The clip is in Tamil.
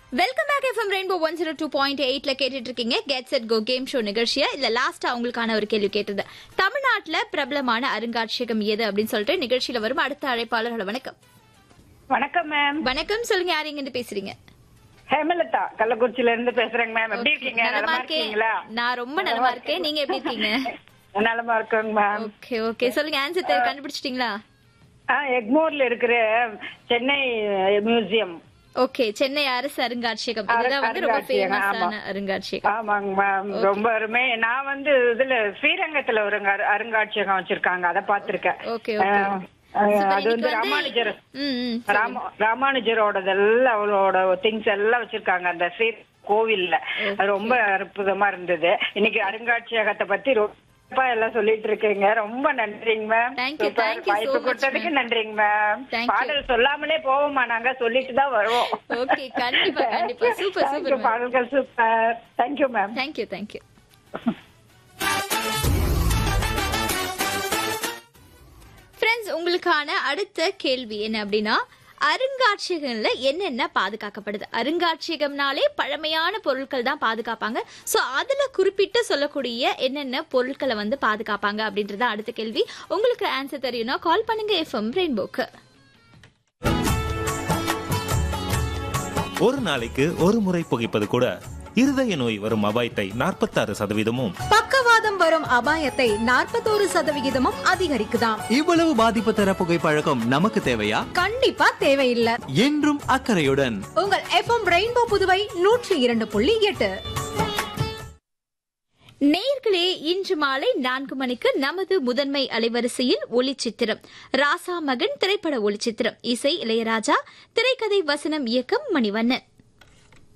Welcome back FM rainbow one zero two point எயிட்ல கேட்டுட்டு இருக்கீங்க get set go game show நிகழ்ச்சியா இல்ல லாஸ்டா உங்களுக்கான ஒரு கேள்வி கேட்டது தமிழ்நாட்டுல பிரபலமான அருங்காட்சியகம் எது அப்படின்னு சொல்லிட்டு நிகழ்ச்சியில வரும் அடுத்த அழைப்பாளர்கள வணக்கம் வணக்கம் மேம் வணக்கம் சொல்லுங்க யார் இங்க இருந்து பேசுறீங்க ஹேமலதா கள்ளக்குறிச்சியில இருந்து பேசுறேங்க மேம் எப்படி இருக்கீங்க நலமா நலமா இருக்கேன் இருக்கீங்களா நான் ரொம்ப நலமா இருக்கேன் நீங்க எப்படி இருக்கீங்க நலமா இருக்கோங்க மேம் ஓகே ஓகே சொல்லுங்க ஆன்சர் கண்டுபிடிச்சிட்டீங்களா ஆ எக்மோர்ல இருக்கிற சென்னை மியூசியம் ஓகே சென்னை அரசு அருங்காட்சியகம் இதுதான் வந்து ரொம்ப அருங்காட்சியகம், ஃபேமஸான ஆமா. அருங்காட்சியகம் ஆமாங்க மேம் ரொம்ப அருமை நான் வந்து இதுல ஸ்ரீரங்கத்துல ஒரு அரு- அருங்காட்சியகம் வச்சிருக்காங்க அதை பாத்திருக்கேன் ஓகே ஓகே சூப்பர், அது வந்து இன்னைக்கு ராமானுஜர் ம், ம். ராம ராமானுஜரோடதெல்லாம் அவளோட திங்ஸ் எல்லாம் வச்சிருக்காங்க அந்த ஸ்ரீ கோவில்ல அது ரொம்ப அற்புதமா இருந்தது இன்னைக்கு அருங்காட்சியகத்தை பத்தி ரொம்ப எல்லாம் சொல்லிட்டு இருக்கீங்க ரொம்ப நன்றிங்க ma'am Thank you, thank you so வாய்ப்பு much, கொடுத்ததுக்கு ma'am. நன்றிங்க மேம் Thank you. பாடல் சொல்லாமலே போவோமா நாங்க சொல்லிட்டு தான் வருவோம் ஓகே கண்டிப்பா கண்டிப்பா சூப்பர் Thank சூப்பர் you, பாடல்கள் super thank you ma'am thank you thank you friends உங்களுக்கான அடுத்த கேள்வி என்ன அப்படின்னா அருங்காட்சியகங்கள்ல என்னென்ன பாதுகாக்கப்படுது அருங்காட்சியகம்னாலே பழமையான பொருட்கள் தான் பாதுகாப்பாங்க சோ அதுல குறிப்பிட்டு சொல்லக்கூடிய என்னென்ன பொருட்களை வந்து பாதுகாப்பாங்க அப்படின்றது தான் அடுத்த கேள்வி உங்களுக்கு ஆன்சர் தெரியும்னா கால் பண்ணுங்க எஃப்எம் ரெயின்போக்கு ஒரு நாளைக்கு ஒரு முறை புகைப்பது கூட இருதய நோய் வரும் அபாயத்தை நாற்பத்தாறு சதவீதமும் பக்கவாதம் வரும் அபாயத்தை நாற்பத்தோரு சதவிகிதமும் அதிகரிக்குதாம் இவ்வளவு பாதிப்பு தர புகைப்பழக்கம் நமக்கு தேவையா கண்டிப்பா தேவையில்லை என்றும் அக்கறையுடன் உங்கள் எஃப்எம் ரெயின்போ புதுவை நூற்றி இரண்டு புள்ளி எட்டு நேர்களே இன்று மாலை நான்கு மணிக்கு நமது முதன்மை அலைவரிசையில் ஒளிச்சித்திரம் ராசா மகன் திரைப்பட ஒளிச்சித்திரம் இசை இளையராஜா திரைக்கதை வசனம் இயக்கம் மணிவண்ணன்